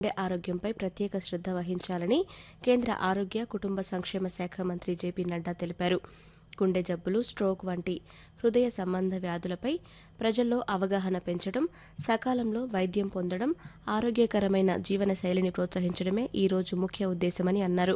గుండె ఆరోగ్యంపై ప్రత్యేక శ్రద్ధ వహించాలని కేంద్ర ఆరోగ్య కుటుంబ సంక్షేమ శాఖ మంత్రి జేపీ నడ్డా తెలిపారు గుండె జబ్బులు స్ట్రోక్ వంటి హృదయ సంబంధ వ్యాధులపై ప్రజల్లో అవగాహన పెంచడం సకాలంలో వైద్యం పొందడం ఆరోగ్యకరమైన జీవనశైలిని ప్రోత్సహించడమే ఈ రోజు ముఖ్య ఉద్దేశమని అన్నారు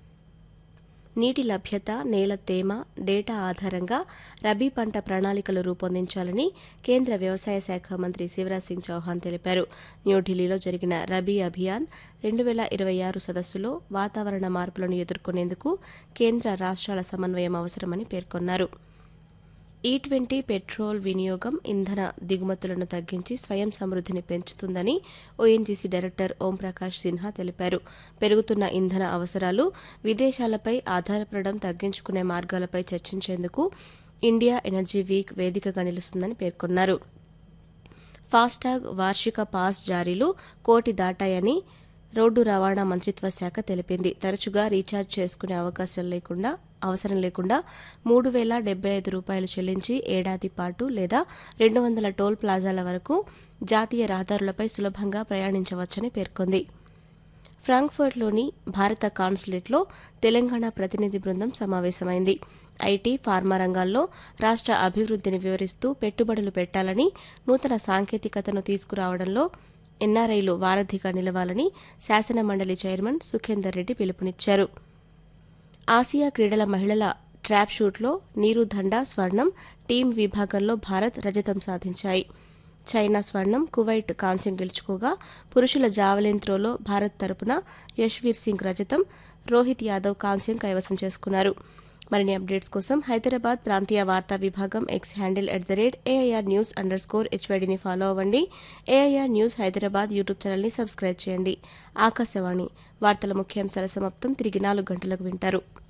నీటి లభ్యత నేల తేమ డేటా ఆధారంగా రబీ పంట ప్రణాళికలు రూపొందించాలని కేంద్ర వ్యవసాయ శాఖ మంత్రి శివరాజ్ సింగ్ చౌహాన్ తెలిపారు న్యూఢిల్లీలో జరిగిన రబీ అభియాన్ రెండు వేల ఇరవై ఆరు సదస్సులో వాతావరణ మార్పులను ఎదుర్కొనేందుకు కేంద్ర రాష్ట్రాల సమన్వయం అవసరమని పేర్కొన్నారు ఈ ట్వంటీ పెట్రోల్ వినియోగం ఇంధన దిగుమతులను తగ్గించి స్వయం సమృద్ధిని పెంచుతుందని ఓఎన్జీసీ డైరెక్టర్ ఓంప్రకాష్ సిన్హా తెలిపారు పెరుగుతున్న ఇంధన అవసరాలు విదేశాలపై ఆధారపడడం తగ్గించుకునే మార్గాలపై చర్చించేందుకు ఇండియా ఎనర్జీ వీక్ వేదికగా నిలుస్తుందని పేర్కొన్నారు ఫాస్టాగ్ వార్షిక పాస్ జారీలు కోటి దాటాయని రోడ్డు రవాణా మంత్రిత్వ శాఖ తెలిపింది తరచుగా రీఛార్జ్ చేసుకునే అవకాశం లేకుండా అవసరం లేకుండా మూడు వేల డెబ్బై ఐదు రూపాయలు చెల్లించి ఏడాది పాటు లేదా రెండు వందల టోల్ ప్లాజాల వరకు జాతీయ రహదారులపై సులభంగా ప్రయాణించవచ్చని పేర్కొంది ఫ్రాంక్ఫర్ట్లోని భారత కాన్సులేట్లో తెలంగాణ ప్రతినిధి బృందం సమావేశమైంది ఐటీ ఫార్మా రంగాల్లో రాష్ట్ర అభివృద్ధిని వివరిస్తూ పెట్టుబడులు పెట్టాలని నూతన సాంకేతికతను తీసుకురావడంలో ఎన్ఆర్ఐలు వారధిగా నిలవాలని శాసనమండలి చైర్మన్ సుఖేందర్ రెడ్డి పిలుపునిచ్చారు ఆసియా క్రీడల మహిళల ట్రాప్ షూట్లో నీరు దండా స్వర్ణం టీం విభాగంలో భారత్ రజతం సాధించాయి చైనా స్వర్ణం కువైట్ కాంస్యం గెలుచుకోగా పురుషుల జావలిన్ త్రోలో భారత్ తరపున యశ్వీర్ సింగ్ రజతం రోహిత్ యాదవ్ కాంస్యం కైవసం చేసుకున్నారు మరిన్ని అప్డేట్స్ కోసం హైదరాబాద్ ప్రాంతీయ వార్తా విభాగం X handle at the rate AIR news underscore స్కోర్ హెచ్వైడిని ఫాలో అవ్వండి ఏఐఆర్ న్యూస్ హైదరాబాద్ యూట్యూబ్ ఛానల్ని సబ్స్క్రైబ్ చేయండి ఆకాశవాణి వార్తల ముఖ్యాంశాల సమాప్తం తిరిగి నాలుగు గంటలకు వింటారు